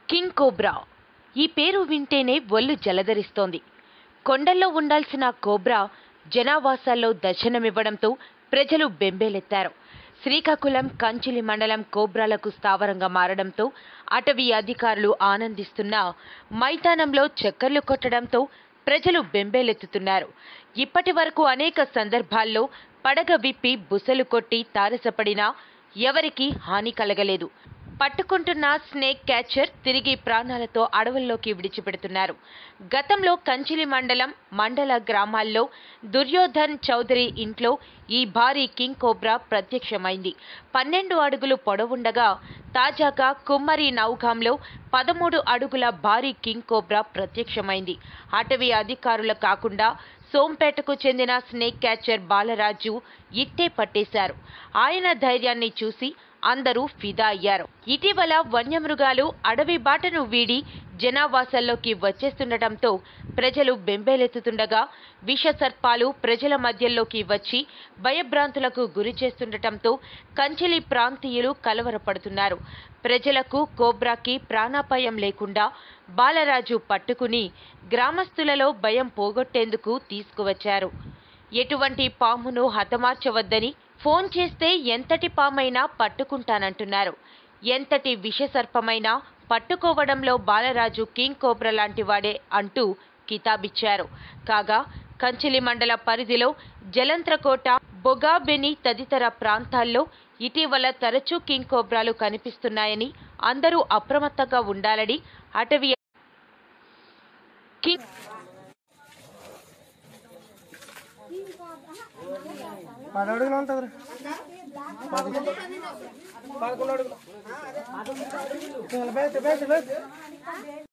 king cobra ఈ పేరు వింటేనే ఒళ్ళు జలధరిస్తోంది కొండల్లో ఉండాల్సిన కోబ్రా జనావాసాల్లో దర్శనమివ్వడంతో ప్రజలు బెంబేలెత్తారు శ్రీకాకుళం కంచిలి మండలం కోబ్రాలకు స్థావరంగా మారడంతో అటవీ అధికారులు ఆనందిస్తున్నా మైదానంలో చక్కర్లు కొట్టడంతో ప్రజలు బెంబేలెత్తుతున్నారు ఇప్పటి వరకు అనేక సందర్భాల్లో పడగ విప్పి బుసలు కొట్టి తారసపడినా ఎవరికీ హాని కలగలేదు పట్టుకుంటున్న స్నేక్ క్యాచర్ తిరిగి ప్రాణాలతో అడవుల్లోకి విడిచిపెడుతున్నారు గతంలో కంచిలి మండలం మండల గ్రామాల్లో దుర్యోధన్ చౌదరి ఇంట్లో ఈ భారీ కింగ్ కోబ్రా ప్రత్యక్షమైంది పన్నెండు అడుగులు పొడవుండగా తాజాగా కుమ్మరి నౌగాంలో పదమూడు అడుగుల భారీ కింగ్ కోబ్రా ప్రత్యక్షమైంది అటవీ అధికారులు కాకుండా సోంపేటకు చెందిన స్నేక్ క్యాచర్ బాలరాజు ఇట్టే పట్టేశారు ఆయన ధైర్యాన్ని చూసి అందరూ ఫిదా అయ్యారు ఇటీవల వన్యమృగాలు అడవి బాటను వీడి జనావాసాల్లోకి వచ్చేస్తుండటంతో ప్రజలు బెంబేలెత్తుతుండగా విష సర్పాలు ప్రజల మధ్యలోకి వచ్చి భయభ్రాంతులకు గురి చేస్తుండటంతో కంచిలి ప్రాంతీయులు కలవరపడుతున్నారు ప్రజలకు కోబ్రాకి ప్రాణాపాయం లేకుండా బాలరాజు పట్టుకుని గ్రామస్తులలో భయం పోగొట్టేందుకు తీసుకువచ్చారు ఎటువంటి పామును హతమార్చవద్దని ఫోన్ చేస్తే ఎంతటి పామైనా పట్టుకుంటానంటున్నారు ఎంతటి విషసర్పమైనా పట్టుకోవడంలో బాలరాజు కింగ్ కోబ్రా లాంటి వాడే అంటూ కితాబిచ్చారు కాగా కంచిలి మండల పరిధిలో జలంత్రకోట బొగాబెని తదితర ప్రాంతాల్లో ఇటీవల తరచూ కింగ్ కోబ్రాలు కనిపిస్తున్నాయని అందరూ అప్రమత్తంగా ఉండాలని అటవీ కింగ్ పది అడుగులు ఉంటుంది పది పదకొండు అడుగులు బయట బయట బయట